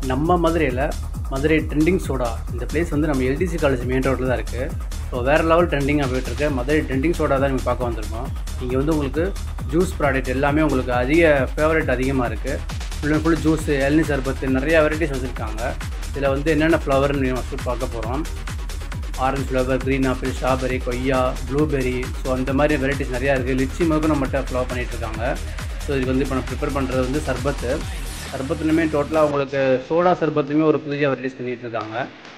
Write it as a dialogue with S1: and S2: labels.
S1: நம்ம மதுரையில் Madurai trending soda இந்த பிளேஸ் வந்து நம்ம எல்டிசி காலேஜ் மெயின் ரோட்டில் தான் இருக்குது ஸோ வேறு லெவல் ட்ரெண்டிங்காக போயிட்டுருக்கு மதுரை ட்ரெண்டிங் சோடா தான் நீங்கள் பார்க்க வந்திருக்கோம் இங்கே வந்து உங்களுக்கு ஜூஸ் ப்ராடக்ட் எல்லாமே உங்களுக்கு அதிக ஃபேவரட் அதிகமாக இருக்குது ஃபுல் அண்ட் ஃபுல் ஜூஸ் இளநீ சர்பத்து நிறைய வெரைட்டிஸ் வச்சுருக்காங்க இதில் வந்து என்னென்ன ஃப்ளவர்னு ஃபஸ்ட்டு பார்க்க போகிறோம் orange flower green apple strawberry கொய்யா ப்ளூபெரி ஸோ அந்த மாதிரி வெரைட்டிஸ் நிறையா இருக்குது லிச்சி முதல்ல நம்மகிட்ட ஃப்ளவர் பண்ணிகிட்ருக்காங்க ஸோ இதுக்கு வந்து இப்போ நான் ப்ரிப்பேர் பண்ணுறது வந்து சர்பத்து சர்பத்துலையுமே டோட்டலாக உங்களுக்கு சோடா சர்பத்துலையுமே ஒரு புதிய வெரைட்டிஸ் பண்ணிகிட்டு இருக்காங்க